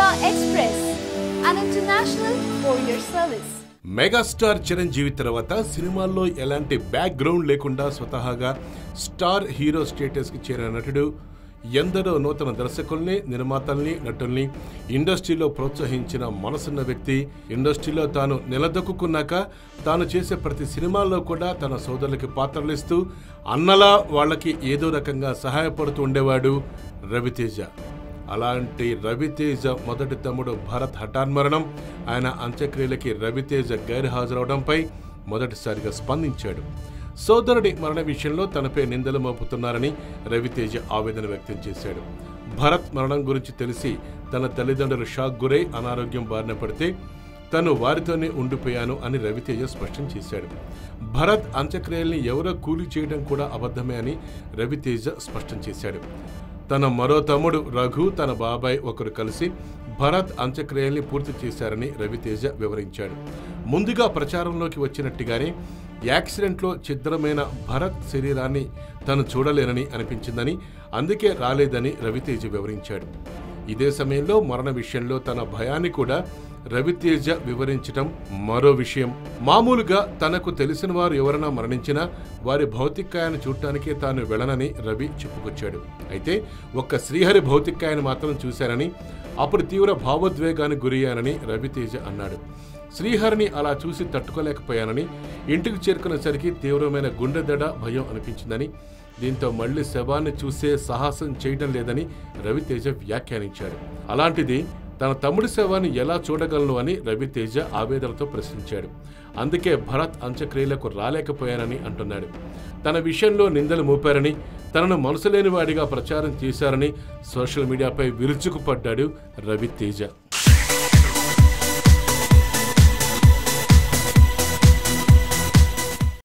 Express, an international courier service. Megastar Chiranjeevi తర్వాత సినిమాల్లో ఎలాంటి బ్యాక్గ్రౌండ్ లేకుండా స్వతహాగా స్టార్ హీరో స్టేటస్కి చేరిన నటుడు ఎందరో నూతన దర్శకుల్ని నిర్మాతల్ని నటుల్ని ఇండస్ట్రీలో ప్రోత్సహించిన మనసున్న వ్యక్తి ఇండస్ట్రీలో తాను నిలదొక్కున్నాక తాను చేసే ప్రతి సినిమాల్లో కూడా తన సోదరులకి పాత్రలిస్తూ అన్నలా వాళ్ళకి ఏదో రకంగా సహాయపడుతూ ఉండేవాడు రవితేజ అలాంటి రవితేజ మొదటి తమ్ముడు భరత్ హఠాన్మరణం ఆయన అంత్యక్రియలకి రవితేజ గైర్హాజరవడంపై మొదటిసారిగా స్పందించాడు సోదరుడి మరణ విషయంలో తనపై నిందలు మోపుతున్నారని రవితేజ ఆవేదన వ్యక్తం చేశాడు భరత్ మరణం గురించి తెలిసి తన తల్లిదండ్రులు షాక్ గురై అనారోగ్యం బారిన పడితే తను వారితోనే ఉండిపోయాను అని రవితేజ స్పష్టం చేశాడు భరత్ అంత్యక్రియల్ని ఎవరో కూలి చేయడం కూడా అబద్ధమే అని రవితేజ స్పష్టం చేశాడు తన మరో తమ్ముడు రఘు తన బాబాయ్ ఒకరు కలిసి భరత్ అంత్యక్రియల్ని పూర్తి చేశారని రవితేజ వివరించాడు ముందుగా ప్రచారంలోకి వచ్చినట్టుగానే యాక్సిడెంట్లో ఛిద్రమైన భరత్ శరీరాన్ని తను చూడలేనని అనిపించిందని అందుకే రాలేదని రవితేజ వివరించాడు ఇదే సమయంలో మరణ విషయంలో తన భయాన్ని కూడా రవితేజ వివరించటం మరో విషయం మామూలుగా తనకు తెలిసిన వారు ఎవరైనా మరణించినా వారి భౌతికాయాన్ని చూడటానికే తాను వెళ్ళనని రవి చెప్పుకొచ్చాడు అయితే ఒక్క శ్రీహరి భౌతికాయాన్ని మాత్రం చూశానని అప్పుడు తీవ్ర భావోద్వేగానికి గురయ్యానని రవితేజ అన్నాడు శ్రీహరిని అలా చూసి తట్టుకోలేకపోయానని ఇంటికి చేరుకునేసరికి తీవ్రమైన గుండెదడ భయం అనిపించిందని దీంతో మళ్లీ శవాన్ని చూసే సాహసం చేయడం లేదని రవితేజ వ్యాఖ్యానించాడు అలాంటిది తన తమ్ముడి శవాన్ని ఎలా చూడగలను అని రవితేజ ఆవేదనతో ప్రశ్నించాడు అందుకే భరత్ అంత్యక్రియలకు రాలేకపోయానని అంటున్నాడు తన విషయంలో నిందలు మోపారని తనను మనసులేని వాడిగా ప్రచారం చేశారని సోషల్ మీడియాపై విరుచుకుపడ్డాడు రవితేజ